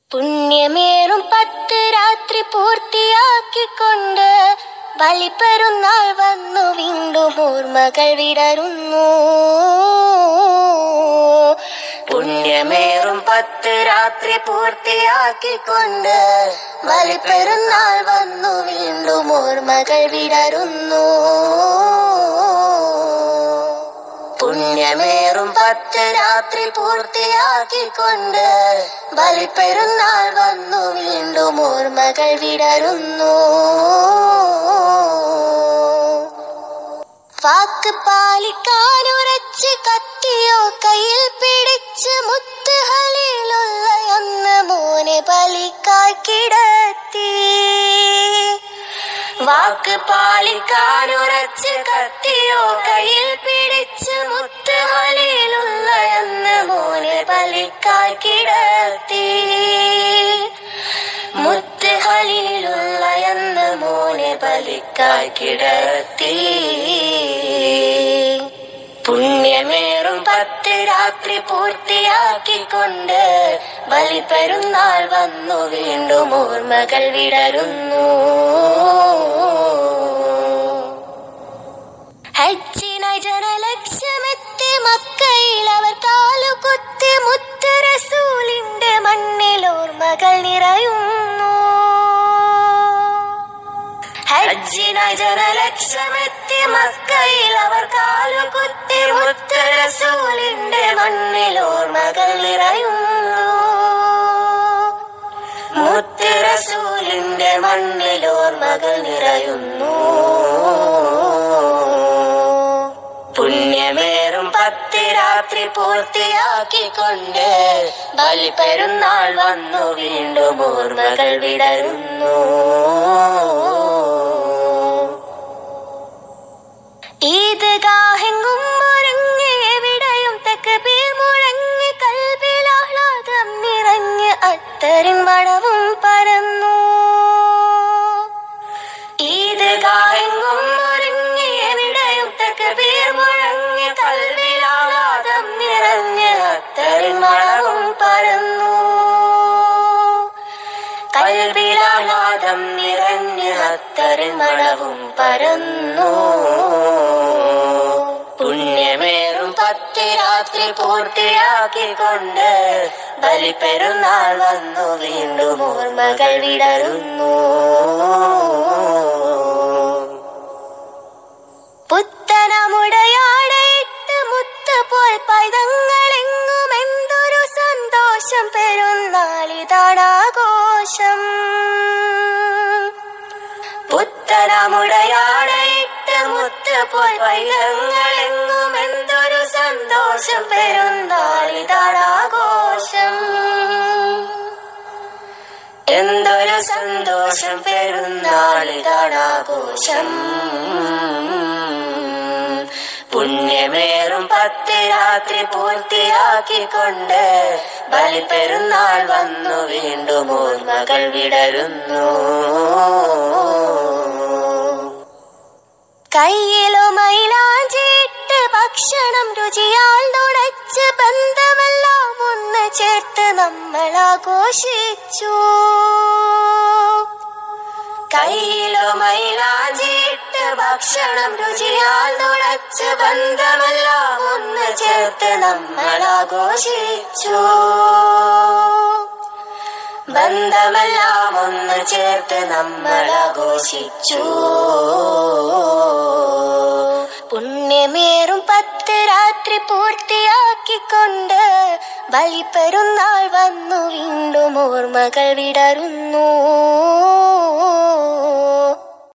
പുണ്യമേറും പത്ത് രാത്രി പൂർത്തിയാക്കിക്കൊണ്ട് ബലിപ്പെരുന്നാൾ വന്നു വീണ്ടും ഓർമ്മകൾ വിടരുന്നു പുണ്യമേറും പത്ത് രാത്രി പൂർത്തിയാക്കിക്കൊണ്ട് ബലിപ്പെരുന്നാൾ വന്നു വീണ്ടും ഓർമ്മകൾ വിടരുന്നു പുണ്യമേറും പത്ത് രാത്രി പൂർത്തിയാക്കിക്കൊണ്ട് ബലിപ്പെരുന്നാൾ വന്നു വീണ്ടും ഓർമ്മകൾ വിടരുന്നു വാക്ക് പാലിക്കാനുറച്ച് കത്തിയോ കയ്യിൽ പിടിച്ച് മുത്തുകളിലുള്ള അന്ന് മോനെ ബലിക്കായി കിടത്തി വാക്ക് പാലിക്കാനുറച്ച് കത്തിയോ കയ്യിൽ പിടിച്ച് മുത്തുകളിലുള്ള അന്ന് മോനെ ബലിക്കായി കിടത്തി മുത്തുകളിലുള്ള എന്ന് മോനെ ബലിക്കായി കിടത്തി പുണ്യമേറും പത്ത് രാത്രി പൂർത്തിയാക്കിക്കൊണ്ട് ബലിപ്പെരുന്നാൾ വന്നു വീണ്ടും ഓർമ്മകൾ വിടരുന്നു ഹജ്ജിനായി ജനലക്ഷ്യമെത്തി മക്കയിൽ അവർ കാലുകുത്തി മുത്ത് റസൂലിന്റെ മണ്ണിൽ ഓർമ്മകൾ നിറയുന്നു ഹജ്ജിനായി ജനലക്ഷ്യമെത്തി മക്കയിൽ അവർ കാലുകുത്തി മുത്ത് റസൂലിന്റെ മണ്ണിൽ ഓർമ്മകൾ നിറയുന്നു മുത്ത് റസൂലിന്റെ മണ്ണിൽ ഓർമ്മകൾ നിറയുന്നു പുണ്യമേറും പത്ത് രാത്രി പൂർത്തിയാക്കിക്കൊണ്ട് ബലിപ്പെരുന്നാൾ വന്നു വീണ്ടും ഓർമ്മകൾ വിടരുന്നു ഈദ് ഗാഹെങ്കും മുറങ്ങി എവിടെയും തക്ബീർ മുഴങ്ങി കൽബിലാഹ്ലാദം നിറഞ്ഞ് അത്തറിൻ മണവും പരന്നു ഈദ് ഗാഹെങ്കും മുറങ്ങി എവിടെയും തക്ബീർ മുഴങ്ങി കൽബിലാഹ്ലാദം നിറഞ്ഞ് അത്തറിൻ മണവും പരന്നു കൽവിലാഹ്ലാദം നിറഞ്ഞ് അത്തറിൻ മണവും പരന്നു പുണ്യമേറും പത്ത് രാത്രി പൂർത്തിയാക്കിക്കൊണ്ട് ബലിപ്പെരുന്നാൾ വന്നു വീണ്ടും ഓർമ്മകൾ വിടരുന്നു പുത്തനമുടയാടയിട്ട് മുത്ത് പോൽ പൈതങ്ങളെങ്ങും എന്തൊരു സന്തോഷം പെരുന്നാളിതാണാഘോഷം പുത്തനമുടയാടയിട്ട് മുത്ത് പോൽ പൈതങ്ങളെങ്ങും എന്തൊരു സന്തോഷം പെരുന്നാളിതാണാഘോഷം എന്തൊരു സന്തോഷം പെരുന്നാളിതാണാഘോഷം പുണ്യമേറും പത്ത് രാത്രി പൂർത്തിയാക്കിക്കൊണ്ട് ബലിപ്പെരുന്നാൾ വന്നു വീണ്ടും ഓർമ്മകൾ വിടരുന്നു കയ്യിലോ മൈലാഞ്ചിട്ട് ഭക്ഷണം രുചിയാൽ നുണച്ച് ബന്ധമെല്ലാം ഒന്ന് ചേർത്ത് നമ്മൾ ആഘോഷിച്ചു കയ്യിലോ മൈലാഞ്ചിട്ട് ഭക്ഷണം രുചിയാൽ നുണച്ച് ബന്ധമെല്ലാം ഒന്ന് ചേർത്ത് നമ്മൾ ആഘോഷിച്ചു ബന്ധമെല്ലാം ഒന്ന് ചേർത്ത് നമ്മൾ ആഘോഷിച്ചു പുണ്യമേറും പത്ത് രാത്രി പൂർത്തിയാക്കിക്കൊണ്ട് ബലിപ്പെരുന്നാൾ വന്നു വീണ്ടും ഓർമ്മകൾ വിടരുന്നു